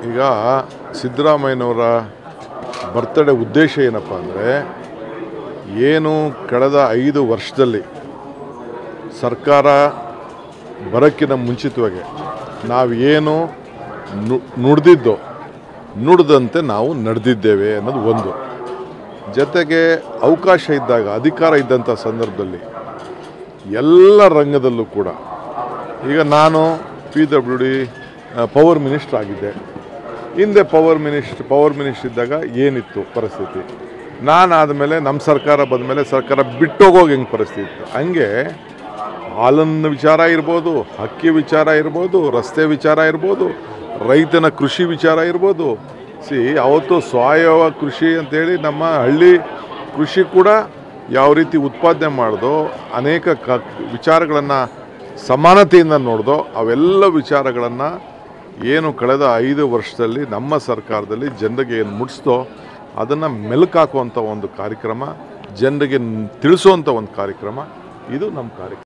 ಈಗ ಸಿದ್ದರಾಮಯ್ಯನವರ ಬರ್ತಡೇ ಉದ್ದೇಶ ಏನಪ್ಪ ಅಂದರೆ ಏನು ಕಳೆದ ಐದು ವರ್ಷದಲ್ಲಿ ಸರ್ಕಾರ ಬರೋಕ್ಕಿಂತ ಮುಂಚಿತವಾಗಿ ನಾವು ಏನು ನು- ನುಡಿದಿದ್ದೋ ನುಡಿದಂತೆ ನಾವು ನಡೆದಿದ್ದೇವೆ ಅನ್ನೋದು ಒಂದು ಜೊತೆಗೆ ಅವಕಾಶ ಇದ್ದಾಗ ಅಧಿಕಾರ ಇದ್ದಂಥ ಸಂದರ್ಭದಲ್ಲಿ ಎಲ್ಲ ರಂಗದಲ್ಲೂ ಕೂಡ ಈಗ ನಾನು P W D power minister ಆಗಿದ್ದೆ ಹಿಂದೆ ಪವರ್ ಮಿನಿಸ್ಟರ್ ಪವರ್ ಮಿನಿಸ್ಟರ್ ಇದ್ದಾಗ ಏನಿತ್ತು ಪರಿಸ್ಥಿತಿ ನಾನು ಆದಮೇಲೆ ನಮ್ಮ ಸರ್ಕಾರ ಬಂದಮೇಲೆ ಸರ್ಕಾರ ಬಿಟ್ಟೋಗೋಗಿ ಹೆಂಗೆ ಪರಿಸ್ಥಿತಿ ಇತ್ತು ಹಂಗೆ ಹಾಲನ್ನ ವಿಚಾರ ಇರ್ಬೋದು ಅಕ್ಕಿ ವಿಚಾರ ಇರ್ಬೋದು ರಸ್ತೆ ವಿಚಾರ ಇರ್ಬೋದು ರೈತನ ಕೃಷಿ ವಿಚಾರ ಇರ್ಬೋದು ಸಿ ಅವತ್ತು ಸಾವಯವ ಕೃಷಿ ಅಂತೇಳಿ ನಮ್ಮ ಹಳ್ಳಿ ಕೃಷಿ ಕೂಡ ಯಾವ ರೀತಿ ಉತ್ಪಾದನೆ ಮಾಡ್ದೋ ಅನೇಕ ಕ ವಿಚಾರಗಳನ್ನು ಸಮಾನತೆಯಿಂದ ನೋಡ್ದೋ ಅವೆಲ್ಲ ವಿಚಾರಗಳನ್ನು ಏನು ಕಳೆದ ಐದು ವರ್ಷದಲ್ಲಿ ನಮ್ಮ ಸರ್ಕಾರದಲ್ಲಿ ಜನರಿಗೆ ಏನು ಮುಟ್ಟಿಸ್ತೋ ಅದನ್ನು ಮೆಲುಕು ಹಾಕುವಂಥ ಒಂದು ಕಾರ್ಯಕ್ರಮ ಜನರಿಗೆ ತಿಳಿಸುವಂಥ ಒಂದು ಕಾರ್ಯಕ್ರಮ ಇದು ನಮ್ಮ ಕಾರ್ಯಕ್ರಮ